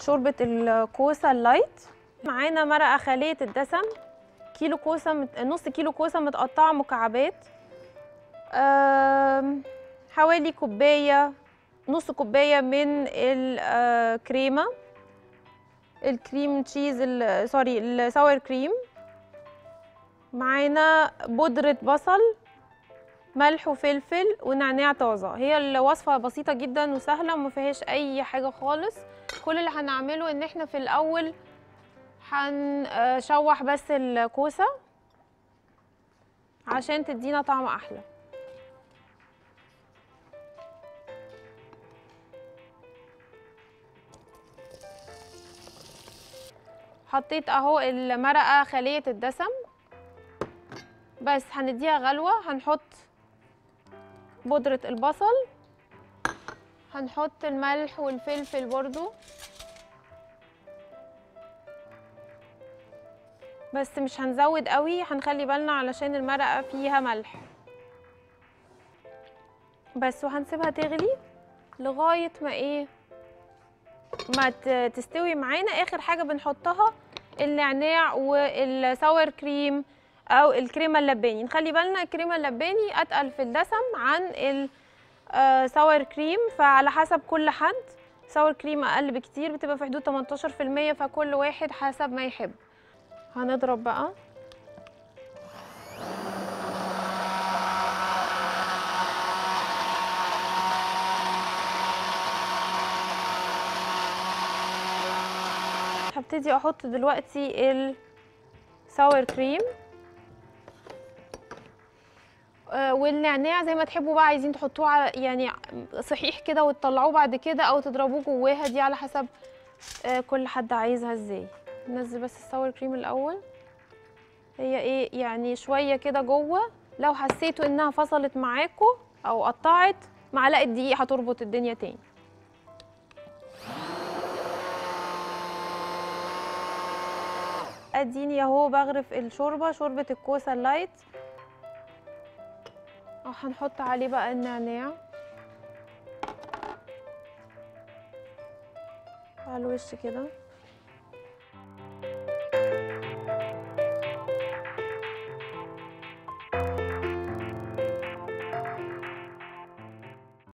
شوربه الكوسه اللايت معانا مرقه خاليه الدسم كيلو كوسه مت... نص كيلو كوسه متقطعه مكعبات آم، حوالي كوبايه نص كوبايه من الكريمه الكريم تشيز ال- سوري الساور كريم معانا بودره بصل ملح وفلفل ونعناع طازه هي الوصفه بسيطه جدا وسهله وما فيهاش اي حاجه خالص كل اللي هنعمله ان احنا في الاول هنشوح بس الكوسه عشان تدينا طعم احلى حطيت اهو المرقه خاليه الدسم بس هنديها غلوه هنحط بودره البصل هنحط الملح والفلفل برضو بس مش هنزود قوي هنخلي بالنا علشان المرقه فيها ملح بس وهنسيبها تغلي لغايه ما ايه ما ت- تستوي معانا اخر حاجه بنحطها النعناع والساور كريم او الكريمه اللباني نخلي بالنا الكريمه اللباني اتقل في الدسم عن الساور كريم فعلى حسب كل حد ساور كريم اقل بكتير بتبقى في حدود 18% فكل واحد حسب ما يحب هنضرب بقى هبتدي احط دلوقتي الساور كريم آه، والنعناع زي ما تحبوا بقى عايزين تحطوه على يعني صحيح كده وتطلعوه بعد كده او تضربوه جواها دي على حسب آه، كل حد عايزها ازاي ننزل بس الساور كريم الاول هي ايه يعني شويه كده جوه لو حسيتوا انها فصلت معاكوا او قطعت معلقه دقيق هتربط الدنيا تاني اديني اهو بغرف الشوربه شوربه الكوسه اللايت اه هنحط عليه بقى النعناع على الوش كده